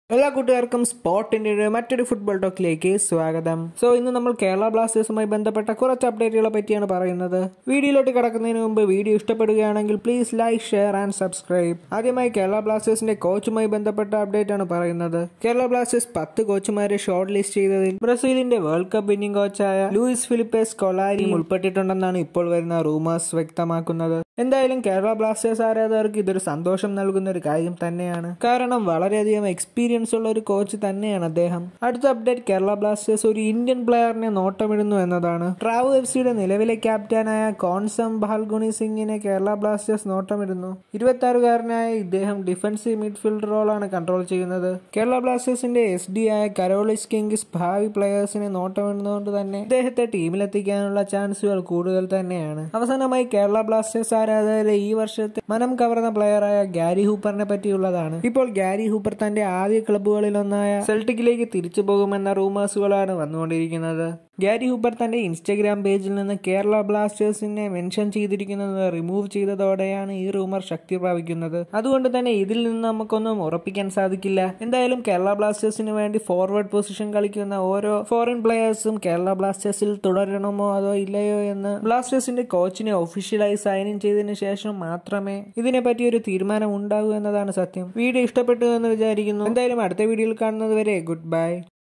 എല്ലാ കൂട്ടുകാർക്കും സ്പോട്ടിന്റെ ഒരു മറ്റൊരു ഫുട്ബോൾ ടോക്കിലേക്ക് സ്വാഗതം സോ ഇന്ന് നമ്മൾ കേരള ബ്ലാസ്റ്റേഴ്സുമായി ബന്ധപ്പെട്ട കുറച്ച് അപ്ഡേറ്റുകളെ പറ്റിയാണ് പറയുന്നത് വീഡിയോയിലോട്ട് കിടക്കുന്നതിന് മുമ്പ് വീഡിയോ ഇഷ്ടപ്പെടുകയാണെങ്കിൽ please like share and subscribe ആദ്യമായി കേരള ബ്ലാസ്റ്റേഴ്സിന്റെ കോച്ചുമായി ബന്ധപ്പെട്ട അപ്ഡേറ്റ് ആണ് പറയുന്നത് കേരള ബ്ലാസ്റ്റേഴ്സ് പത്ത് കോച്ചുമാരെ ഷോർട്ട് ലിസ്റ്റ് ചെയ്തതിൽ ബ്രസീലിന്റെ വേൾഡ് കപ്പ് വിന്നിംഗ് കോച്ചായ ലൂയിസ് ഫിലിപ്പേസ് കൊലാരിയും ഉൾപ്പെട്ടിട്ടുണ്ടെന്നാണ് ഇപ്പോൾ വരുന്ന റൂമേഴ്സ് വ്യക്തമാക്കുന്നത് എന്തായാലും കേരള ബ്ലാസ്റ്റേഴ്സ് ആരാധകർക്ക് ഇതൊരു സന്തോഷം നൽകുന്ന ഒരു കാര്യം തന്നെയാണ് കാരണം വളരെയധികം എക്സ്പീരിയൻസ് ഉള്ള ഒരു കോച്ച് തന്നെയാണ് അദ്ദേഹം അടുത്ത അപ്ഡേറ്റ് കേരള ബ്ലാസ്റ്റേഴ്സ് ഒരു ഇന്ത്യൻ പ്ലെയറിനെ നോട്ടമിടുന്നു എന്നതാണ് ട്രാവു എഫ് സിയുടെ നിലവിലെ ക്യാപ്റ്റനായ കോൺസം ബാൽഗുണി സിംഗിനെ കേരള ബ്ലാസ്റ്റേഴ്സ് നോട്ടമിടുന്നു ഇരുപത്തി ആറുകാരനായ ഇദ്ദേഹം ഡിഫൻസീവ് മിഡ്ഫീൽഡ് റോളാണ് കൺട്രോൾ ചെയ്യുന്നത് കേരള ബ്ലാസ്റ്റേഴ്സിന്റെ എസ് ഡി ആയ കരോളിസ് കിങ്സ് ഭാവി പ്ലെയേഴ്സിനെ നോട്ടമിടുന്നതുകൊണ്ട് തന്നെ ഇദ്ദേഹത്തെ ടീമിലെത്തിക്കാനുള്ള ചാൻസുകൾ കൂടുതൽ തന്നെയാണ് അവസാനമായി കേരള ബ്ലാസ്റ്റേഴ്സ് ആരാധകരെ ഈ വർഷത്തെ മനം കവർന്ന പ്ലെയറായ ഗാരി ഹൂപ്പറിനെ പറ്റിയുള്ളതാണ് ഇപ്പോൾ ഗാരി ഹൂപ്പർ തന്റെ ആദ്യ ക്ലബ്ബുകളിലൊന്നായ സെൽട്ടിക്കിലേക്ക് തിരിച്ചു പോകുമെന്ന റൂമേഴ്സുകളാണ് വന്നുകൊണ്ടിരിക്കുന്നത് ഗാരി ഹൂപ്പർ തന്റെ ഇൻസ്റ്റഗ്രാം പേജിൽ നിന്ന് കേരള ബ്ലാസ്റ്റേഴ്സിനെ മെൻഷൻ ചെയ്തിരിക്കുന്നത് റിമൂവ് ചെയ്തതോടെയാണ് ഈ റൂമർ ശക്തി പ്രാപിക്കുന്നത് അതുകൊണ്ട് തന്നെ ഇതിൽ നിന്ന് നമുക്കൊന്നും ഉറപ്പിക്കാൻ സാധിക്കില്ല എന്തായാലും കേരള ബ്ലാസ്റ്റേഴ്സിന് വേണ്ടി ഫോർവേഡ് പൊസിഷൻ കളിക്കുന്ന ഓരോ ഫോറിൻ പ്ലെയേഴ്സും കേരള ബ്ലാസ്റ്റേഴ്സിൽ തുടരണമോ അതോ ഇല്ലയോ എന്ന് ബ്ലാസ്റ്റേഴ്സിന്റെ കോച്ചിനെ ഒഫീഷ്യലായി സൈൻ ഇൻ ചെയ്തതിനു ശേഷം മാത്രമേ ഇതിനെപ്പറ്റി ഒരു തീരുമാനം ഉണ്ടാകൂ എന്നതാണ് സത്യം വീഡിയോ ഇഷ്ടപ്പെട്ടു എന്ന് വിചാരിക്കുന്നു എന്തായാലും അടുത്ത വീഡിയോയിൽ കാണുന്നത് വരെ ഗുഡ് ബൈ